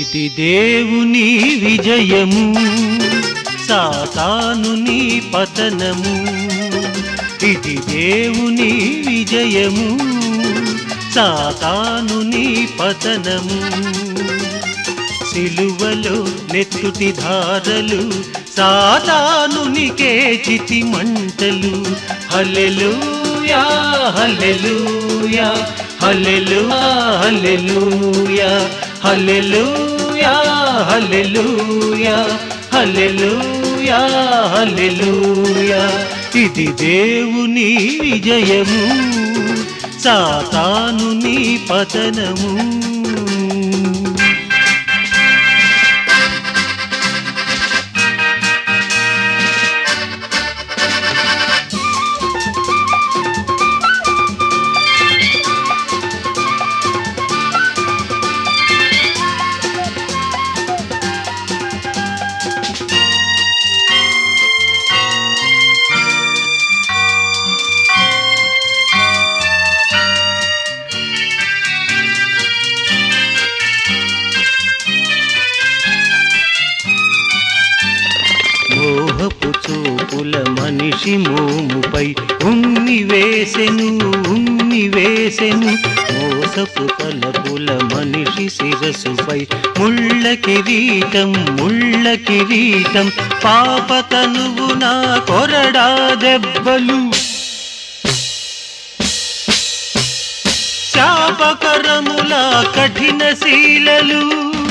ఇది దేవుని విజయము సాతాను నీ పతనము ఇది దేవుని విజయము సాతాను నీ పతనము సిలువలో నెత్తుటి ధారలు సాతానునికే చితి మంటలు హల్లెలూయా హల్లెలూయా హల్లెలూయా హల్లెలూయా హల్లెలూయా హల్లెలూయా హల్లెలూయా హల్లెలూయా ఇది దేవుని విజయము సాతాను నీ పతనము మోహపు చూపుల మనిషి మోముపై ఉన్ని వేసెను ఉన్ని వేసెను మోసపు తలపుల మనిషి శిరసుపై ముళ్ళ కిరీటం ముళ్ళ కిరీటం పాప తనువు నా కొరడా దెబ్బలు శాపకరముల కఠిన శీలలు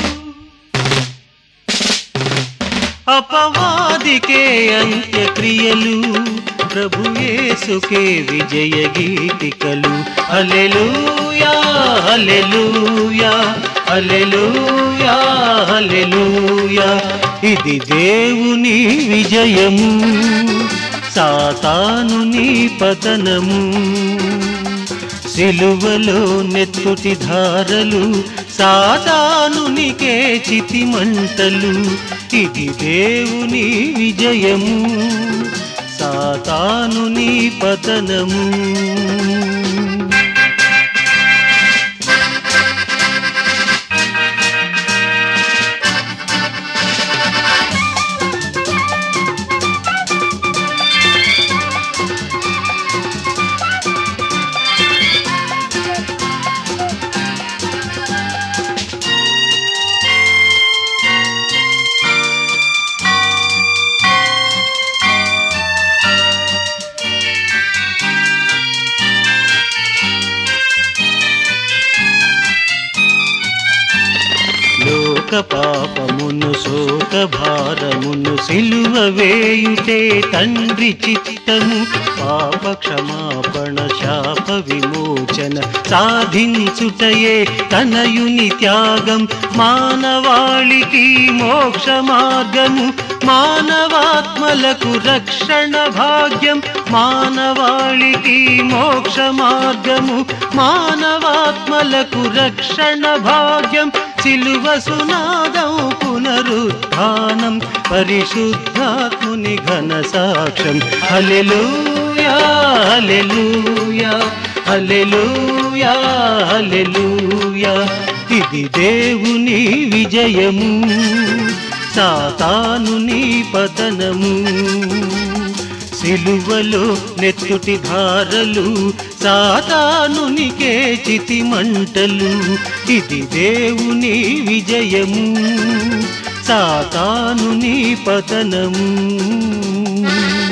అపవాదికే అంత్యక్రియలు ప్రభు యేసుకే విజయ గీతికలు హల్లెలూయా హల్లెలూయా హల్లెలూయా హల్లెలూయా ఇది దేవుని విజయము సాతాను నీ పతనము సిలువలో నెత్తుటి ధారలు సాతానునికే చితి మంటలు ఇది దేవుని విజయము సాతానుని పతనము లోక పాపమును శోక భారమును సిలువ వేయుటే తండ్రి చిత్తము పాప క్షమాపణ శాప విమోచన సాధించుటయే తనయుని త్యాగం మానవాళికి మోక్ష మార్గము మానవాత్మలకు రక్షణ భాగ్యం మానవాళికి మోక్ష మార్గము మానవాత్మలకు రక్షణ భాగ్యం సిలువ సునాదం పునరుత్థానం పరిశుద్ధాత్ముని ఘన సాక్ష్యం హల్లెలూయా హల్లెలూయా హల్లెలూయా హల్లెలూయా ఇది దేవుని విజయము సాతాను నీ పతనము సిలువలో నెత్తుటి ధారలు సాతానునికే చితి మంటలు ఇది దేవుని విజయము సాతానుని పతనము